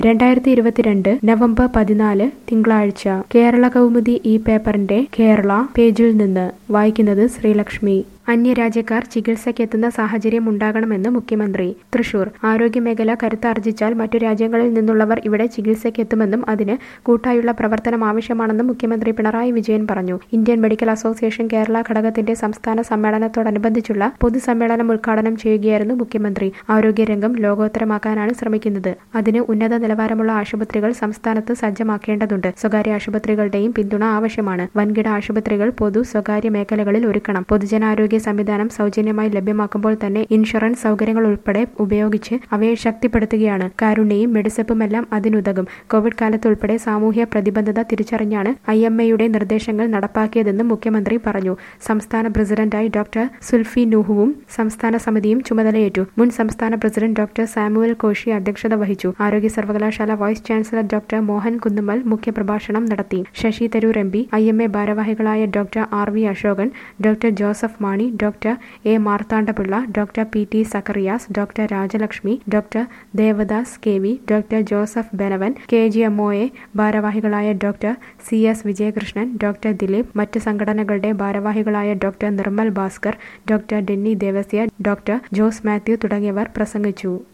രണ്ടായിരത്തി ഇരുപത്തിരണ്ട് നവംബർ പതിനാല് തിങ്കളാഴ്ച കേരള കൗമുദി ഈ പേപ്പറിന്റെ കേരള പേജിൽ നിന്ന് വായിക്കുന്നത് ശ്രീലക്ഷ്മി അന്യരാജ്യക്കാർ ചികിത്സയ്ക്കെത്തുന്ന സാഹചര്യം ഉണ്ടാകണമെന്ന് മുഖ്യമന്ത്രി തൃശൂർ ആരോഗ്യമേഖല കരുത്താർജിച്ചാൽ മറ്റു രാജ്യങ്ങളിൽ നിന്നുള്ളവർ ഇവിടെ ചികിത്സയ്ക്കെത്തുമെന്നും അതിന് കൂട്ടായുള്ള പ്രവർത്തനം ആവശ്യമാണെന്നും മുഖ്യമന്ത്രി പിണറായി വിജയൻ പറഞ്ഞു ഇന്ത്യൻ മെഡിക്കൽ അസോസിയേഷൻ കേരള ഘടകത്തിന്റെ സംസ്ഥാന സമ്മേളനത്തോടനുബന്ധിച്ചുള്ള പൊതുസമ്മേളനം ഉദ്ഘാടനം ചെയ്യുകയായിരുന്നു മുഖ്യമന്ത്രി ആരോഗ്യരംഗം ലോകോത്തരമാക്കാനാണ് ശ്രമിക്കുന്നത് അതിന് ഉന്നത നിലവാരമുള്ള ആശുപത്രികൾ സംസ്ഥാനത്ത് സജ്ജമാക്കേണ്ടതുണ്ട് സ്വകാര്യ ആശുപത്രികളുടെയും പിന്തുണ ആവശ്യമാണ് വൻകിട ആശുപത്രികൾ പൊതു സ്വകാര്യ മേഖലകളിൽ ഒരുക്കണം പൊതുജനാരോഗ്യ സംവിധാനം സൗജന്യമായി ലഭ്യമാക്കുമ്പോൾ തന്നെ ഇൻഷുറൻസ് സൗകര്യങ്ങൾ ഉൾപ്പെടെ ഉപയോഗിച്ച് അവയെ ശക്തിപ്പെടുത്തുകയാണ് കാരുണ്യയും മെഡിസപ്പുമെല്ലാം അതിനുതകും കോവിഡ് കാലത്ത് ഉൾപ്പെടെ സാമൂഹ്യ പ്രതിബദ്ധത തിരിച്ചറിഞ്ഞാണ് ഐ എം എയുടെ നിർദ്ദേശങ്ങൾ നടപ്പാക്കിയതെന്നും മുഖ്യമന്ത്രി പറഞ്ഞു സംസ്ഥാന പ്രസിഡന്റായി ഡോക്ടർ സുൽഫി നൂഹുവും സംസ്ഥാന സമിതിയും ചുമതലയേറ്റു മുൻ സംസ്ഥാന പ്രസിഡന്റ് ഡോക്ടർ സാമുവൽ കോശി അധ്യക്ഷത വഹിച്ചു ആരോഗ്യ സർവകലാശാല vice chancellor doctor Mohan Kunnummal മുഖ്യപ്രഭാഷണം നടത്തി Shashi Tharoor M P I M A ഭാരവാഹികളായ doctor R V Asokan doctor Joseph Mani doctor A Marthandapillai doctor P T Zacharias doctor Rajalakshmi doctor Devadas K V doctor Joseph Benavan K G M O A ഭാരവാഹികളായ doctor C S Vijayakrishnan doctor Dileep മറ്റ് സംഘടനകളുടെ ഭാരവാഹികളായ doctor Nirmal Bhaskar doctor Denny Devasya doctor Jose Mathew തുടങ്ങിയവർ പ്രസംഗിച്ചു